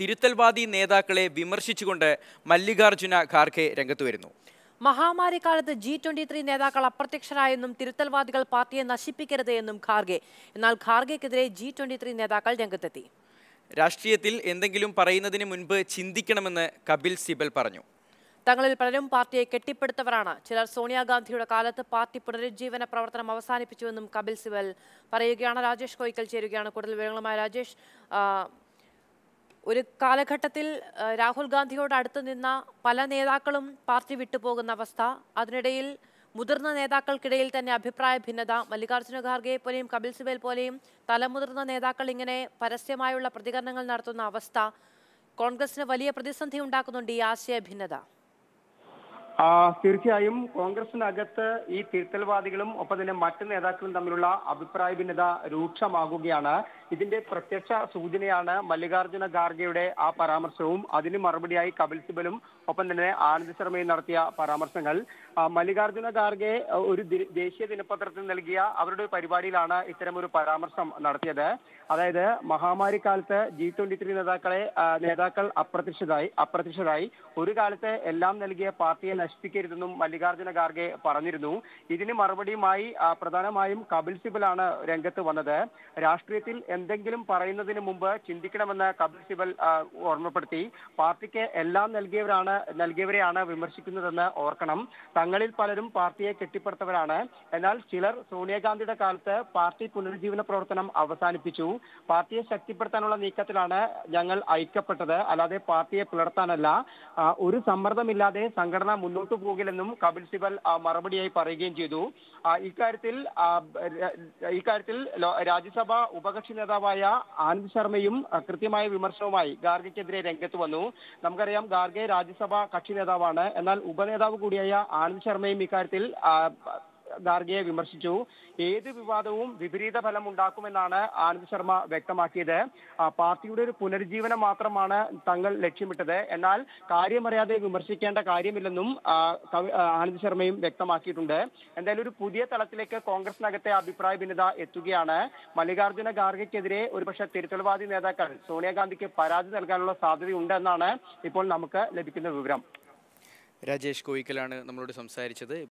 തിരുത്തൽവാദി നേതാക്കളെ വിമർശിച്ചുകൊണ്ട് മല്ലികാർജുന ഖാർഗെ രംഗത്ത് വരുന്നു മഹാമാരി കാലത്ത് ജി ട്വന്റി ത്രീ നേതാക്കൾ അപ്രത്യക്ഷരായെന്നും തിരുത്തൽവാദികൾ പാർട്ടിയെ നശിപ്പിക്കരുത് എന്നും ഖാർഗെ എന്നാൽ ഖാർഗെക്കെതിരെ ജി ട്വന്റി ത്രീ നേതാക്കൾ രംഗത്തെത്തി രാഷ്ട്രീയത്തിൽ എന്തെങ്കിലും പറയുന്നതിന് മുൻപ് ചിന്തിക്കണമെന്ന് കപിൽ സിബൽ പറഞ്ഞു തങ്ങളിൽ പലരും പാർട്ടിയെ കെട്ടിപ്പടുത്തവരാണ് ചിലർ സോണിയാഗാന്ധിയുടെ കാലത്ത് പാർട്ടി പുനരുജ്ജീവന പ്രവർത്തനം അവസാനിപ്പിച്ചുവെന്നും കപിൽ സിബൽ പറയുകയാണ് രാജേഷ് കോയിക്കൽ ചേരുകയാണ് കൂടുതൽ വിവരങ്ങളുമായി രാജേഷ് ആ, ഒരു കാലഘട്ടത്തിൽ ആ, രാഹുൽ ഗാന്ധിയോട് അടുത്ത് നിന്ന പല നേതാക്കളും പാർട്ടി വിട്ടുപോകുന്ന അവസ്ഥ അതിനിടയിൽ മുതിർന്ന നേതാക്കൾക്കിടയിൽ തന്നെ അഭിപ്രായ ഭിന്നത മല്ലികാർജ്ജുന ഖാർഗെ പോലെയും കപിൽ സിബൽ പോലെയും തലമുതിർന്ന നേതാക്കൾ ഇങ്ങനെ പരസ്യമായുള്ള പ്രതികരണങ്ങൾ നടത്തുന്ന അവസ്ഥ കോൺഗ്രസിന് വലിയ പ്രതിസന്ധി ഉണ്ടാക്കുന്നുണ്ട് ഈ ആശയ ഭിന്നത ആ, തീർച്ചയായും കോൺഗ്രസിനകത്ത് ഈ തിരുത്തൽവാദികളും ഒപ്പം തന്നെ മറ്റ് നേതാക്കളും തമ്മിലുള്ള അഭിപ്രായ ഭിന്നത രൂക്ഷമാകുകയാണ് ഇതിന്റെ പ്രത്യക്ഷ സൂചനയാണ് മല്ലികാർജുന ഖാർഗെയുടെ ആ പരാമർശവും അതിന് മറുപടിയായി കപിൽ സിബലും ഒപ്പം തന്നെ ആനന്ദ് ശർമ്മയും നടത്തിയ പരാമർശങ്ങൾ ആ, മല്ലികാർജുന ഖാർഗെ ആ, ഒരു ദി- ദേശീയ ദിനപത്രത്തിൽ നൽകിയ അവരുടെ ഒരു പരിപാടിയിലാണ് ഇത്തരം ഒരു പരാമർശം നടത്തിയത് അതായത് മഹാമാരി കാലത്ത് ജി ട്വന്റി ത്രീ നേതാക്കളെ ആ, നേതാക്കൾ അപ്രത്യക്ഷരായി അപ്രത്യക്ഷരായി ഒരു കാലത്ത് എല്ലാം നൽകിയ പാർട്ടിയെ നശിപ്പിക്കരുതെന്നും മല്ലികാർജുന ഖാർഗെ പറഞ്ഞിരുന്നു ഇതിന് മറുപടിയുമായി ആ, പ്രധാനമായും കപിൽ സിബലാണ് രംഗത്ത് വന്നത് രാഷ്ട്രീയത്തിൽ എന്തെങ്കിലും പറയുന്നതിന് മുമ്പ് ചിന്തിക്കണമെന്ന് കപിൽ സിബൽ ആ, ഓർമ്മപ്പെടുത്തി പാർട്ടിക്ക് എല്ലാം നൽകിയവരാണ് നൽകിയവരെയാണ് വിമർശിക്കുന്നതെന്ന് ഓർക്കണം തങ്ങളിൽ പലരും പാർട്ടിയെ കെട്ടിപ്പടുത്തവരാണ് എന്നാൽ ചിലർ സോണിയാഗാന്ധിയുടെ കാലത്ത് പാർട്ടി പുനരുജ്ജീവന പ്രവർത്തനം അവസാനിപ്പിച്ചു പാർട്ടിയെ ശക്തിപ്പെടുത്താനുള്ള നീക്കത്തിലാണ് ഞങ്ങൾ ഐക്യപ്പെട്ടത് അല്ലാതെ പാർട്ടിയെ പിളർത്താനല്ല ആ, ഒരു സമ്മർദ്ദമില്ലാതെ സംഘടന മുന്നോട്ട് പോകില്ലെന്നും കപിൽ സിബൽ ആ, മറുപടിയായി പറയുകയും ചെയ്തു ആ, ഇക്കാര്യത്തിൽ ആ, ര- ഇക്കാര്യത്തിൽ ലോ- രാജ്യസഭ ഉപകക്ഷി നേതാവായ ആനന്ദ് ശർമ്മയും ആ, കൃത്യമായ വിമർശനവുമായി ഗാർഗയ്ക്കെതിരെ രംഗത്ത് വന്നു നമുക്കറിയാം ഗാർഗെ രാജ്യസഭ കക്ഷി നേതാവാണ് എന്നാൽ ഉപനേതാവ് കൂടിയായ ആനന്ദ് ശർമ്മയും ഇക്കാര്യത്തിൽ ആ, ഗാർഗയെ വിമർശിച്ചു ഏത് വിവാദവും വിപരീത ഫലം ഉണ്ടാക്കുമെന്നാണ് ആനന്ദ് ശർമ്മ വ്യക്തമാക്കിയത് ആ, പാർട്ടിയുടെ ഒരു പുനരുജ്ജീവനം മാത്രമാണ് തങ്ങൾ ലക്ഷ്യമിട്ടത് എന്നാൽ കാര്യമറിയാതെ വിമർശിക്കേണ്ട കാര്യമില്ലെന്നും ആ, കവി- ആ, ആനന്ദ് ശർമ്മയും വ്യക്തമാക്കിയിട്ടുണ്ട് എന്തായാലും ഒരു പുതിയ തലത്തിലേക്ക് കോൺഗ്രസിനകത്തെ അഭിപ്രായ ഭിന്നത എത്തുകയാണ് മല്ലികാർജ്ജുന ഖാർഗെക്കെതിരെ ഒരുപക്ഷെ തിരുത്തൽവാദി നേതാക്കൾ സോണിയാഗാന്ധിക്ക് പരാതി നൽകാനുള്ള സാധ്യതയുണ്ടെന്നാണ് ഇപ്പോൾ നമുക്ക് ലഭിക്കുന്ന വിവരം രാജേഷ് കോയിക്കലാണ് നമ്മളോട് സംസാരിച്ചത്